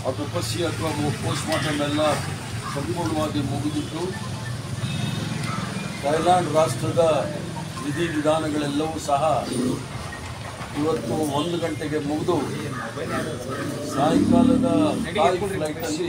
ಆಟೋಪಸಿ ಅಥವಾ post mortem ಎಲ್ಲ ಸಂಪೂರ್ಣವಾಗಿ ಮುಗಿದಿತ್ತು ಥೈಲ್ಯಾಂಡ್ ರಾಷ್ಟ್ರದ ವಿಧಿ ವಿಧಾನಗಳೆಲ್ಲವೂ ಸಹ ಇವತ್ತು ಒಂದು ಗಂಟೆಗೆ ಮುಗಿದು ಸಾಯಂಕಾಲದ ಫ್ಲೈಟಲ್ಲಿ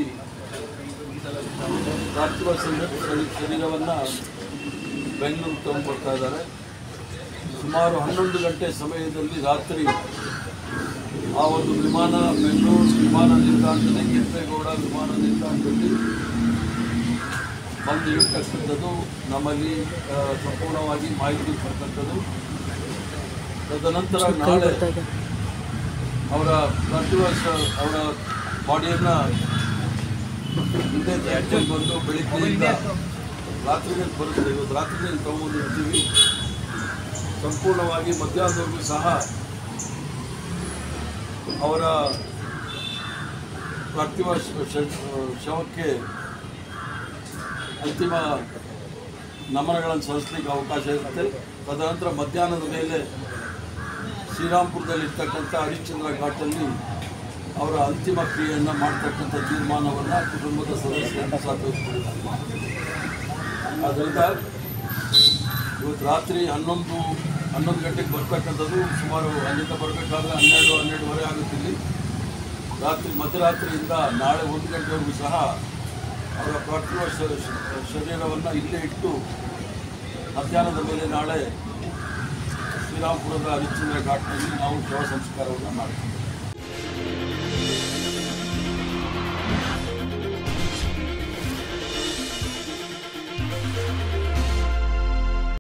ಪಾರ್ಥಿವ ಶರೀ- ಶರೀರವನ್ನು ಬೆಂಗಳೂರು ತಗೊಂಡ್ಬರ್ತಾ ಇದ್ದಾರೆ ಸುಮಾರು ಹನ್ನೊಂದು ಗಂಟೆ ಸಮಯದಲ್ಲಿ ರಾತ್ರಿ ಆ ಒಂದು ವಿಮಾನ ಬೆಂಗಳೂರು ವಿಮಾನ ನಿಲ್ದಾಣದಲ್ಲಿ ಕೆಂಪೇಗೌಡ ವಿಮಾನ ನಿಲ್ದಾಣದಲ್ಲಿ ಬಂದು ಇರ್ತಕ್ಕಂಥದ್ದು ನಮ್ಮಲ್ಲಿ ಆ, ಸಂಪೂರ್ಣವಾಗಿ ಮಾಹಿತಿ ಬರ್ತಕ್ಕಂಥದ್ದು ತದನಂತರ ನಾಳೆ ಅವರ ಪಾರ್ಥಿವ ಶ- ಅವರ ಬಾಡಿಯನ್ನು ಹಿಂದೆ ತ್ಯಾಜ್ಯಕ್ಕೆ ಬಂದು ಬೆಳಿಗ್ಗೆಯಿಂದ ರಾತ್ರಿಗೆ ಬರುತ್ತೆ ಇವತ್ತು ರಾತ್ರಿಗೆ ತಗೊಂಡು ಇರ್ತೀವಿ ಸಂಪೂರ್ಣವಾಗಿ ಮಧ್ಯಾಹ್ನದವರೆಗೂ ಸಹ ಅವರ ಪಾರ್ಥಿವ ಶ- ಶ- ಶವಕ್ಕೆ ಅಂತಿಮ ನಮನಗಳನ್ನು ಸಲ್ಲಿಸಲಿಕ್ಕೆ ಅವಕಾಶ ಇರುತ್ತೆ ತದನಂತರ ಮಧ್ಯಾಹ್ನದ ಮೇಲೆ ಶ್ರೀರಾಮ್ಪುರದಲ್ಲಿರ್ತಕ್ಕಂಥ ಹರಿಶ್ಚಂದ್ರ ಘಾಟಲ್ಲಿ ಅವರ ಅಂತಿಮ ಕ್ರಿಯೆಯನ್ನು ಮಾಡ್ತಕ್ಕಂಥ ತೀರ್ಮಾನವನ್ನು ಕುಟುಂಬದ ಸದಸ್ಯರನ್ನು ಸಹ ತೆಗೆದುಕೊಂಡಿದ್ದಾರೆ ಆದ್ದರಿಂದ ಇವತ್ತು ರಾತ್ರಿ ಹನ್ನೊಂದು ಹನ್ನೊಂದು ಗಂಟೆಗೆ ಬರ್ತಕ್ಕಂಥದ್ದು ಸುಮಾರು ಅಲ್ಲಿಂದ ಬರಬೇಕಾದ್ರೆ ಹನ್ನೆರಡು ಹನ್ನೆರಡುವರೆ ಆಗುತ್ತಿಲ್ಲಿ ರಾತ್ರಿ ಮಧ್ಯರಾತ್ರಿಯಿಂದ ನಾಳೆ ಒಂದು ಗಂಟೆವರೆಗೂ ಸಹ ಅವರ ಪಾರ್ಥಿವ ಶ- ಶ- ಶರೀರವನ್ನು ಇಲ್ಲೇ ಇಟ್ಟು ಮಧ್ಯಾಹ್ನದ ಮೇಲೆ ನಾಳೆ ಶ್ರೀರಾಮ್ಪುರದ ಹರಿಶ್ಚಂದ್ರ ಘಾಟ್ನಲ್ಲಿ ನಾವು ಶವ ಸಂಸ್ಕಾರವನ್ನು ಮಾಡ್ತೀವಿ